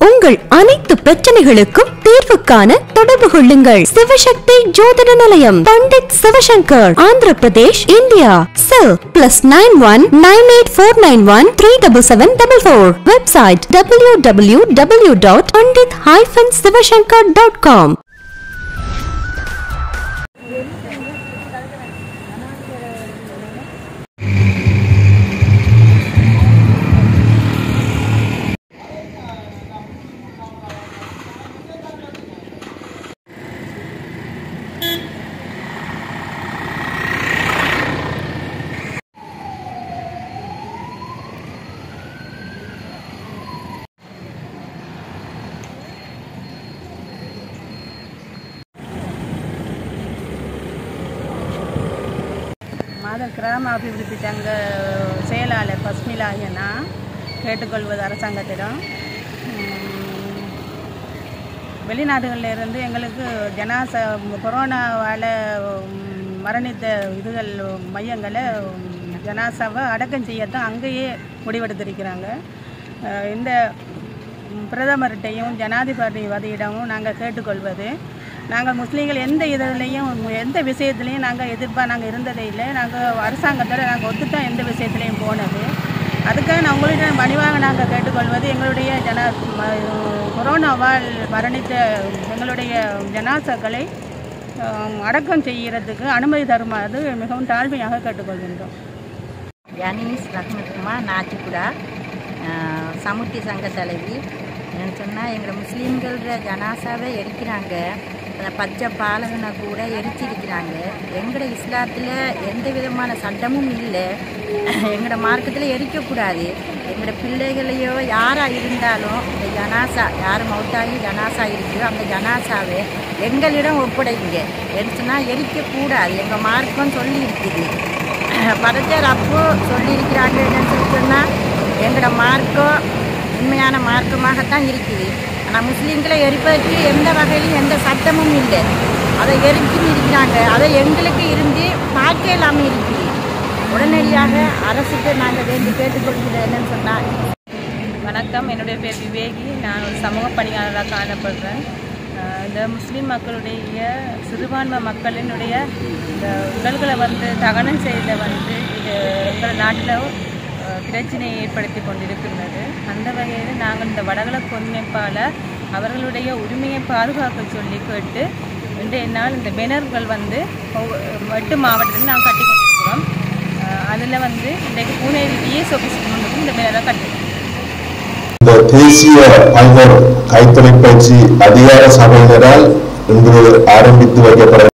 உங்கள் அனைத்து பிரச்சனைகளுக்கும் தீர்வு காண தொடர்பு கொள்ளுங்கள் சிவசக்தி ஜோதிட நிலையம் Pandit Sivashankar Andhra Pradesh India cell plus nine one nine eight four nine one three double seven double four website W W W dot Pandit hyphen Sivashankar dot com மாத கிராம அபிவிருத்தி சங்க செயலாளர் பஸ்மிலாயனா கேட்டுக்கொள்வது அரசாங்கத்திடம் உம், வெளிநாடுகளில் இருந்து எங்களுக்கு ஜனாச கொரோனாவால் மரணித்த இதுகள் மையங்களை உம், ஜனாசாவை அடக்கம் செய்யத்தான் அங்கேயே முடிவெடுத்திருக்கிறாங்க அஹ், இந்த உம், பிரதமர்கிட்டையும் ஜனாதிபதியிடமும் நாங்கள் கேட்டுக்கொள்வது நாங்கள் முஸ்லீம்கள் எந்த இதுலேயும் எந்த விஷயத்துலையும் நாங்கள் எதிர்ப்பாக நாங்கள் இருந்ததே இல்லை நாங்கள் அரசாங்கத்தோட நாங்கள் ஒத்துத்தான் எந்த விஷயத்துலையும் போனது அதுக்காக நான் உங்கள்கிட்ட மணிவாக நாங்கள் கேட்டுக்கொள்வது எங்களுடைய ஜன ம- கொரோனாவால் மரணித்த எங்களுடைய ஜனாசாக்களை அஹ், அடக்கம் செய்கிறதுக்கு அனுமதி தருமாறு மிகவும் தாழ்மையாக கேட்டுக்கொள்கின்றோம் யனீஸ் ரஹ்மத்குமார் நாச்சிக்குடா அஹ், சமுத்தி சங்க தலைவி என்னன்னு சொன்னால் எங்களை முஸ்லீம்கள ஜனாசாவை எரிக்கிறாங்க அந்த பச்சை பாலகனை கூட எரிச்சிருக்கிறாங்க எங்களோட இஸ்லாத்தில் எந்த விதமான சட்டமும் இல்லை எங்களோட மார்க்கத்தில் எரிக்கக்கூடாது எங்களோட பிள்ளைகளையோ யாராக இருந்தாலும் இந்த ஜனாசா யார் மௌத்தாகி ஜனாசா இருக்குதோ அந்த ஜனாசாவை எங்களிடம் ஒப்படைங்க எரிச்சுன்னா எரிக்கக்கூடாது எங்கள் மார்க்கம் சொல்லி இருக்குது பரஜர் அப்போ சொல்லியிருக்கிறாங்க என்னன்னு சொல்லி சொன்னால் எங்களோட மார்க்கம் உண்மையான மார்க்கமாகத்தான் இருக்குது ஆனால் முஸ்லீம்களை எரிப்பதற்கு எந்த வகையிலும் எந்த சட்டமும் இல்லை அதை எரிச்சுன்னு இருக்கிறாங்க அதை எங்களுக்கு இருந்து பார்க்க இல்லாமல் இருக்குது உடனடியாக அரசுக்கு நாங்கள் வேண்டி கேட்டுக்கொள்கிறது என்னன்னு சொன்னால் வணக்கம் என்னுடைய பேர் விவேகி நான் ஒரு சமூக பணியாளராக காணப்படுறேன் அஹ் இந்த முஸ்லீம் மக்களுடைய சிறுபான்மை மக்களினுடைய இந்த உடல்களை வந்து தகனம் செய்த வந்து இது எங்கள் நாட்டில் அஹ், பிரச்சனையை ஏற்படுத்தி கொண்டிருக்கின்றது அந்த வகையில் நாங்கள் இந்த வடகிழக்கு ஒருங்கிணைப்பால் அவர்களுடைய உரிமையை பாதுகாக்க சொல்லி கேட்டு இன்றைய நாள் இந்த பேனர்கள் வந்து ஒவ்வொ- எட்டு மாவட்டத்தில் நாங்கள் கட்டி கொண்டிருக்கிறோம் அதில் வந்து இன்றைக்கு பூனேரி டிஎஸ் ஆஃபீஸுக்கு முன்னுக்கு இந்த பேனரை கட்டுறோம் இந்த தேசிய பல்வர் கைத்தொலைப்பயிற்சி அதிகார சபையினரால் இன்று ஆரம்பித்து வைக்கப்பட